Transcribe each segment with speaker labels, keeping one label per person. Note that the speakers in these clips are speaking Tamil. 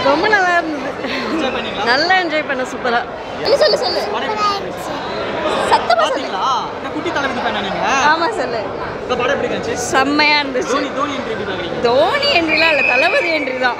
Speaker 1: ரொம்ப நல்லா இருந்தது
Speaker 2: என்ஜாய் பண்ணீங்களா
Speaker 1: நல்லா என்ஜாய் பண்ண சூப்பரா
Speaker 3: சொல்லு சொல்லு சொல்லு
Speaker 2: படம் எப்படி இருந்துச்சு?
Speaker 3: சத்தமா சொல்லு
Speaker 2: பாத்தீங்களா இந்த குட்டி தளபதி ஃபேனா நீங்க
Speaker 3: ஆமா சொல்லு
Speaker 2: இந்த படம் எப்படி இருந்துச்சு
Speaker 1: செம்மையா இருந்துச்சு
Speaker 2: தோனி தோனி என்ட்ரி எப்படி பாக்குறீங்க
Speaker 1: தோனி என்ட்ரிலாம் இல்லை தளபதி என்ட்ரி தான்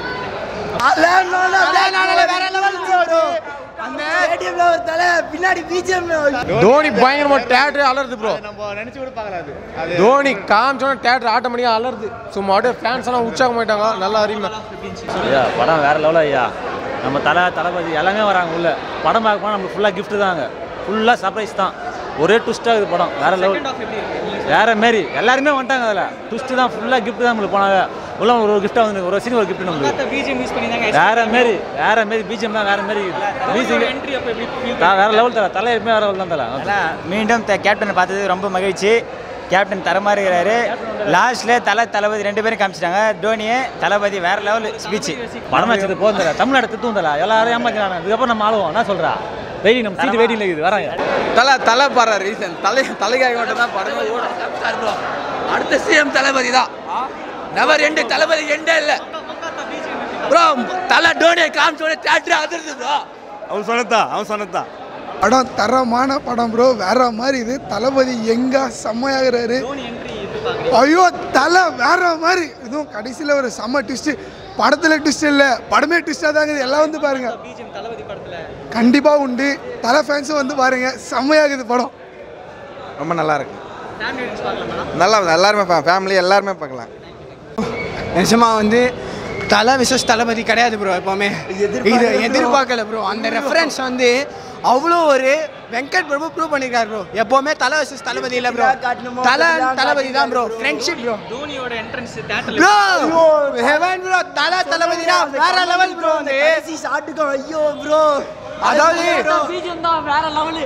Speaker 4: தோனி பயங்கரமா தேட்டர் அலருது ப்ரோ நம்ம நினைச்சு கூட பார்க்கலாது தோனி காமிச்சோன்னா தேட்டர் ஆட்டோமேட்டிக்கா அலருது சும்மா அப்படியே ஃபேன்ஸ் எல்லாம் உற்சாகம் ஆயிட்டாங்க நல்லா அறியுமா
Speaker 5: ஐயா படம் வேற லெவலில் ஐயா நம்ம தலை தளபதி எல்லாமே வராங்க உள்ள படம் பார்க்க போனால் நம்மளுக்கு ஃபுல்லாக gift தாங்க ஃபுல்லாக சர்ப்ரைஸ் தான் ஒரே ட்விஸ்ட்டாக இருக்குது படம் வேற லெவல்
Speaker 2: செகண்ட் ஆஃப் எப்படி இருக்கு
Speaker 5: வேற மாரி எல்லாருமே வந்துட்டாங்க அதில் ட்விஸ்ட்டு தான் ஃபுல்லாக gift தான் நம்மளுக்கு போனாங்க உள்ள ஒரு கிஃப்ட்டாக வந்து ஒரு சீன் ஒரு gift நம்மளுக்கு
Speaker 2: மத்த பிஜிஎம் யூஸ் பண்ணிருந்தாங்க
Speaker 5: வேற மாரி வேற மாரி பிஜிஎம் தான் வேற மாரி மியூசிக்
Speaker 2: என்ட்ரி அப்ப எப்படி ஃபீல்
Speaker 5: வேற லெவல் தலை தலை எப்பவுமே வேற லெவல் தான் தலை
Speaker 6: அதனால் மீண்டும் த- கேப்டனை பார்த்தது ரொம்ப மகிழ்ச்சி கேப்டன் தரமா இருக்கிறாரு லாஸ்ட்ல தலை தளபதி ரெண்டு பேரும் காமிச்சிட்டாங்க தோனியே தளபதி வேற லெவல் ஸ்பீச்
Speaker 5: படம் வச்சது போதும் தலை தமிழ்நாடு திட்டம் தலை எல்லாரும் ஏமாக்கிறாங்க இதுக்கப்புறம் நம்ம ஆளுவோம் என்ன சொல்றா வெயிட்டிங் நம்ம சீட்டு வெயிட்டிங் இருக்குது வராங்க
Speaker 7: தலை தலை பாரு ரீசன் தலை தலைக்காக மட்டும் தான் படமே ஓடும் அடுத்த சிஎம் தளபதி தான் நவர் ரெண்டு தளபதி எண்டே இல்லை ப்ரோ தலை டோனியை காமிச்சோடனே தேட்டரே அதிர்ந்து ப்ரோ
Speaker 4: அவன் சொன்னதான் அவன் சொன்னதான்
Speaker 8: படம் தரமான படம் ப்ரோ வேற மாதிரி இது தளபதி எங்க செம்மையாகிறாரு
Speaker 2: தோனி என்ட்ரி எப்படி பாக்குறீங்க
Speaker 8: ஐயோ தலை வேற மாதிரி இதுவும் கடைசியில் ஒரு செம்ம ட்விஸ்ட் படத்தில் ட்விஸ்ட் இல்லை படமே ட்விஸ்டாக தாங்க இது. எல்லாம் வந்து பாருங்க
Speaker 2: பிஜிஎம் தளபதி படத்துல
Speaker 8: கண்டிப்பாக உண்டு தலை ஃபேன்ஸும் வந்து பாருங்க செம்மையாகுது படம்
Speaker 7: ரொம்ப நல்லா இருக்கு
Speaker 2: ஃபேமிலி ஆடியன்ஸ் பார்க்கலாமா
Speaker 7: நல்லா எல்லாருமே ஃபேமிலி எல்லாருமே பார்க்கலாம்
Speaker 9: நிஜமா வந்து தலை விசஸ் தளபதி கிடையாது ப்ரோ எப்பவுமே இது எதிர்பார்க்கல ப்ரோ அந்த ரெஃபரன்ஸ் வந்து அவ்வளோ ஒரு வெங்கட் பிரபு ப்ரூவ் பண்ணிருக்காரு ப்ரோ எப்பவுமே தலை விசஸ் தளபதி இல்லை ப்ரோ தலை தளபதி தான் ப்ரோ ஃப்ரெண்ட்ஷிப் ப்ரோ
Speaker 2: தோனியோட என்ட்ரன்ஸ் தியேட்டர்ல
Speaker 9: bro heaven bro Thala Thalapathy தான் வேற லெவல் ப்ரோ அந்த ஷாட்டுக்கும் ஐயோ ப்ரோ அதாவது
Speaker 1: பிஜிஎம் தான் வேற லெவலு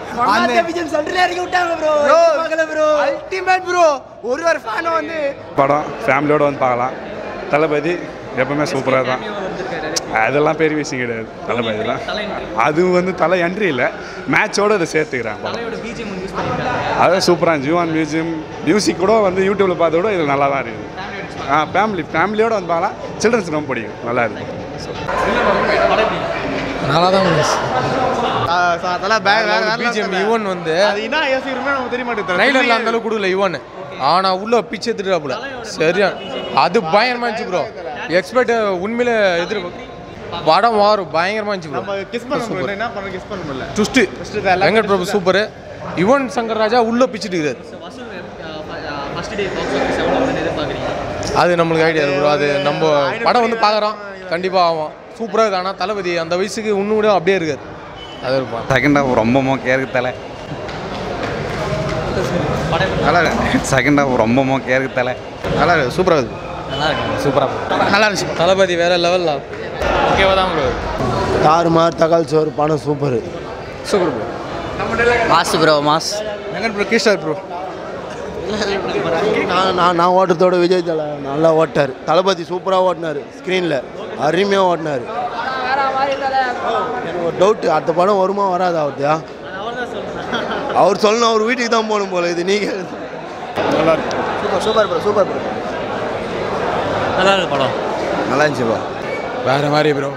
Speaker 9: ப்ரோ அல்டிமேட் ப்ரோ ஒரு ஒரு ஃபேனும் வந்து
Speaker 4: படம் ஃபேமிலியோட வந்து பார்க்கலாம் தளபதி எப்பவுமே சூப்பராக தான் அதெல்லாம் பெரிய விஷயம் கிடையாது தளபதிலாம் அது வந்து தலை என்ட்ரி இல்லை மேட்சோட அதை சேர்த்துக்கிறாங்க படம்
Speaker 2: தலையோட பிஜிஎம் யூஸ் பண்ணிருக்காங்க
Speaker 4: அது சூப்பராக ஜீவான் மியூசியம் மியூசிக் கூட வந்து யூடியூப்பில் பார்த்த விட இது நல்லா தான் இருக்குது ஆ ஃபேமிலி ஃபேமிலியோட வந்து பார்க்கலாம் சில்ட்ரன்ஸ் ரொம்ப பிடிக்கும் நல்லா இருக்கும்
Speaker 2: படம் எப்படி
Speaker 4: நல்லா தான்
Speaker 9: தலை பேக் வேற
Speaker 4: பிஜிஎம் யுவன் வந்து
Speaker 9: அது என்ன யோசிக்கிறோமே நமக்கு தெரிய மாட்டேங்குது
Speaker 4: ட்ரைலரில் அந்த அளவுக்கு கொடுக்கல யுவன் ஆனா உள்ள பிச்சு எடுத்துட்டாப்புல சரியா அது பயங்கரமா இருந்துச்சு ப்ரோ எக்ஸ்பெக்ட் உண்மையில எதிர் படம் வாரும் பயங்கரமா இருந்துச்சு ப்ரோ
Speaker 9: கிஸ் பண்ண முடியல என்ன பண்ண கிஸ் பண்ண முடியல
Speaker 4: டுஸ்ட் வெங்கட் பிரபு சூப்பர் யுவன் சங்கர் ராஜா உள்ள பிச்சுட்டு இருக்காரு
Speaker 2: வசூல் ஃபர்ஸ்ட் டே பாக்ஸ் ஆஃபீஸ் எவ்வளோ வரும்னு எதிர்பார்க்குறீங்க
Speaker 4: அது நம்மளுக்கு ஐடியா ப்ரோ அது நம்ம படம் வந்து பார்க்குறோம் கண்டிப்பா ஆகும் சூப்பராக இருக்கு ஆனால் தளபதி அந்த வயசுக்கு இன்னும் கூட அப்படியே இருக்காரு அது இருப்பான்
Speaker 7: செகண்ட் ஹாஃப் ரொம்ப மோக்கையாக இருக்கு தலை நல்லா இருக்கு செகண்ட் ஹாஃப் ரொம்ப மோக்கையாக இருக்கு தலை நல்லா இருக்கு சூப்பராக இருக்கு
Speaker 5: நல்லா இருக்கு சூப்பராக
Speaker 9: நல்லா இருந்துச்சு
Speaker 4: தளபதி வேற லெவலில் ஓகேவா தான் ப்ரோ
Speaker 8: தாறுமார் தகால் சோறு படம் super
Speaker 4: super bro
Speaker 6: mass bro mass
Speaker 4: Venkat bro Krishnar bro
Speaker 8: நான் நான் நான் ஓட்டத்தோட விஜய் தலை நல்லா ஓட்டார் தளபதி சூப்பராக ஓட்டினார் ஸ்க்ரீனில் அருமையாக ஓட்டினார் எனக்கு ஒரு டவுட்டு அடுத்த படம் வருமா வராதா அவர்த்தியா அவர் சொல்லணும் அவர் வீட்டுக்கு தான் போகணும் போல இது நீங்கள் super super bro super bro
Speaker 5: நல்லா இருக்கு படம்
Speaker 7: நல்லா இருந்துச்சுப்பா
Speaker 4: வேற மாதிரி ப்ரோ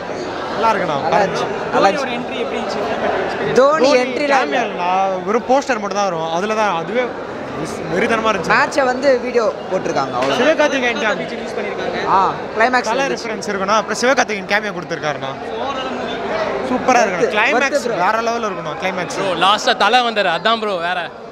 Speaker 2: தோனியோட என்ட்ரி எப்படி இருந்துச்சு
Speaker 9: தோனி என்ட்ரில
Speaker 4: வெறும் போஸ்டர் மட்டும் தான் வரும் அதில் தான் அதுவே வெறித்தனமாக இருந்துச்சு
Speaker 9: மேட்சை வந்து வீடியோ போட்டிருக்காங்க அவ்வளோ
Speaker 4: சிவகார்த்திகேயன்
Speaker 2: யூஸ் பண்ணிருக்காங்க
Speaker 9: ஆ கிளைமேக்ஸ்
Speaker 4: கலர் ரெஃபரன்ஸ் இருக்கணும் அப்புறம் சிவகார்த்திகேயன் கேமியா கொடுத்துருக்காருண்ணா சூப்பராக இருக்கணும் கிளைமேக்ஸ் வேற லெவலில் இருக்கணும் கிளைமேக்ஸ்
Speaker 10: ப்ரோ லாஸ்ட்டாக தலை வந்தார் அதான் ப்ரோ வேற